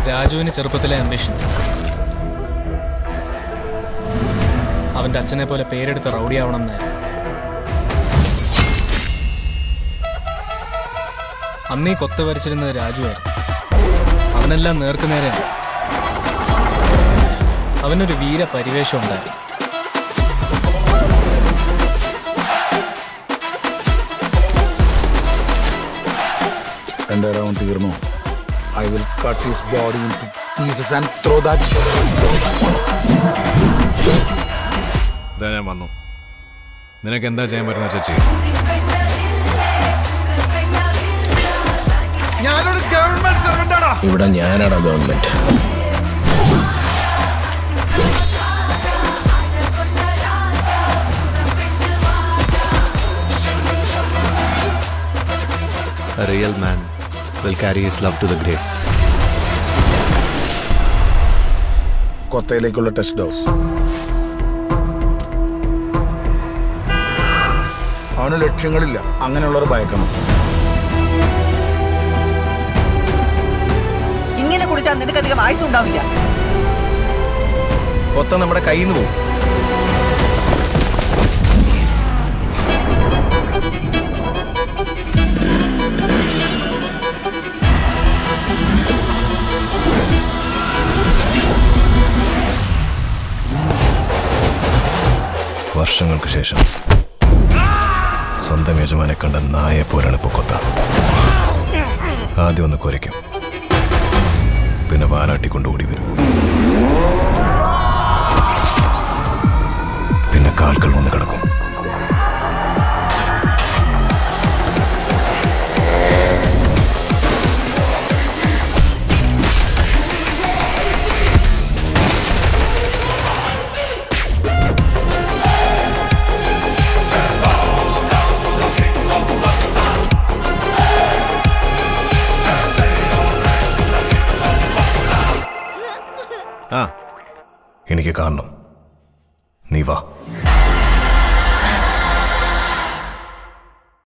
രാജുവിന് ചെറുപ്പത്തിലെ അംബിഷൻ അവന്റെ അച്ഛനെ പോലെ പേരെടുത്ത് റൗഡിയാവണം എന്നായിരുന്നു അന്നീ കൊത്തു വരച്ചിരുന്നത് രാജുവായിരുന്നു അവനെല്ലാം നേർക്കുനേരെയാണ് അവനൊരു വീര പരിവേഷം ഉണ്ടായിരുന്നു എന്റെ ഇടവൻ തീർന്നു I will cut his body in pieces and throw that ഇതാ ഞാൻ വന്നു നിനക്ക് എന്താ ചെയ്യാൻ പറ്റുന്ന വെച്ചാൽ ചെയ്യും ഞാനൊരു ഗവൺമെന്റ് സർവന്റ് ആണോ ഇവിടെ ഞാനാണ് government A real man will carry his love to the grave. കൊത്തയിലേക്കുള്ള ടെസ്റ്റ് ഡോസ് അവന് ലക്ഷ്യങ്ങളില്ല അങ്ങനെയുള്ളവർ ഭയക്കണം ഇങ്ങനെ കുടിച്ചാൽ നിനക്കധികം ആയുസ് ഉണ്ടാവില്ല കൊത്ത നമ്മുടെ കയ്യിൽ നിന്ന് പോകും വർഷങ്ങൾക്ക് ശേഷം സ്വന്തം യജമാനെ കണ്ട നായെ പോലാണ് ഇപ്പോൾ കൊത്ത ആദ്യം ഒന്ന് കുരയ്ക്കും പിന്നെ വാലാട്ടിക്കൊണ്ട് ഓടി വരും പിന്നെ കാൽക്കൾ വന്ന് കിടക്കും ആ എനിക്ക് കാണണം നീ വാ